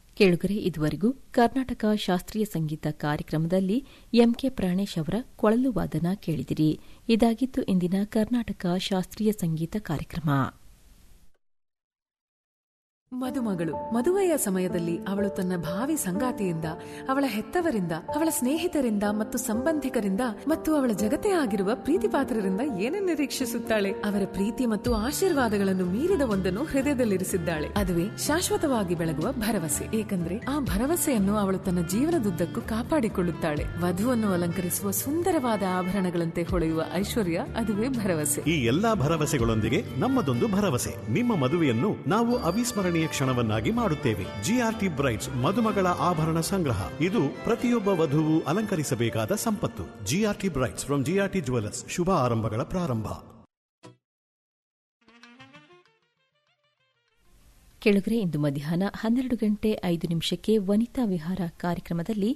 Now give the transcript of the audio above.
ಕೇಳುಗರೆ ಇದುವರೆಗೂ ಕರ್ನಾಟಕ ಶಾಸ್ತ್ರೀಯ ಸಂಗೀತ ಕಾರ್ಯಕ್ರಮದಲ್ಲಿ ಎಂಕೆ ಪ್ರಾಣೇಶ್ ಅವರ ಕೊಳಲು ವಾದನ ಕೇಳಿದಿರಿ ಇದಾಗಿತ್ತು ಇಂದಿನ ಕರ್ನಾಟಕ ಶಾಸ್ತ್ರೀಯ ಸಂಗೀತ ಕಾರ್ಯಕ್ರಮ ಮದುಮಗಳು ಮದುವೆಯ ಸಮಯದಲ್ಲಿ ಅವಳು ತನ್ನ ಭಾವಿ ಸಂಗಾತಿಯಿಂದ ಅವಳ ಹೆತ್ತವರಿಂದ ಅವಳ ಸ್ನೇಹಿತರಿಂದ ಮತ್ತು ಸಂಬಂಧಿಕರಿಂದ ಮತ್ತು ಅವಳ ಜಗತ್ತೇ ಆಗಿರುವ ಪ್ರೀತಿ ಪಾತ್ರರಿಂದ ಏನನ್ನು ನಿರೀಕ್ಷಿಸುತ್ತಾಳೆ ಅವರ ಪ್ರೀತಿ ಮತ್ತು ಆಶೀರ್ವಾದಗಳನ್ನು ಮೀರಿದ ಒಂದನ್ನು ಹೃದಯದಲ್ಲಿರಿಸಿದ್ದಾಳೆ ಅದುವೇ ಶಾಶ್ವತವಾಗಿ ಬೆಳಗುವ ಭರವಸೆ ಏಕೆಂದ್ರೆ ಆ ಭರವಸೆಯನ್ನು ಅವಳು ತನ್ನ ಜೀವನದುದ್ದಕ್ಕೂ ಕಾಪಾಡಿಕೊಳ್ಳುತ್ತಾಳೆ ವಧುವನ್ನು ಅಲಂಕರಿಸುವ ಸುಂದರವಾದ ಆಭರಣಗಳಂತೆ ಹೊಳೆಯುವ ಐಶ್ವರ್ಯ ಅದುವೇ ಭರವಸೆ ಈ ಎಲ್ಲಾ ಭರವಸೆಗಳೊಂದಿಗೆ ನಮ್ಮದೊಂದು ಭರವಸೆ ನಿಮ್ಮ ಮದುವೆಯನ್ನು ನಾವು ಅವಿಸ್ಮರಣೀಯ ಕ್ಷಣವನ್ನಾಗಿ ಮಾಡುತ್ತೇವೆ ಜಿಆರ್ಟಿ ಬ್ರೈಟ್ಸ್ ಮದುಮಗಳ ಆಭರಣ ಸಂಗ್ರಹ ಇದು ಪ್ರತಿಯೊಬ್ಬ ವಧುವು ಅಲಂಕರಿಸಬೇಕಾದ ಸಂಪತ್ತು GRT brights from GRT jewellers ಶುಭ ಆರಂಭಗಳ ಪ್ರಾರಂಭ ಕೆಳಗರೆ ಇಂದು ಮಧ್ಯಾಹ್ನ ಹನ್ನೆರಡು ಗಂಟೆ ಐದು ನಿಮಿಷಕ್ಕೆ ವನಿತಾ ವಿಹಾರ ಕಾರ್ಯಕ್ರಮದಲ್ಲಿ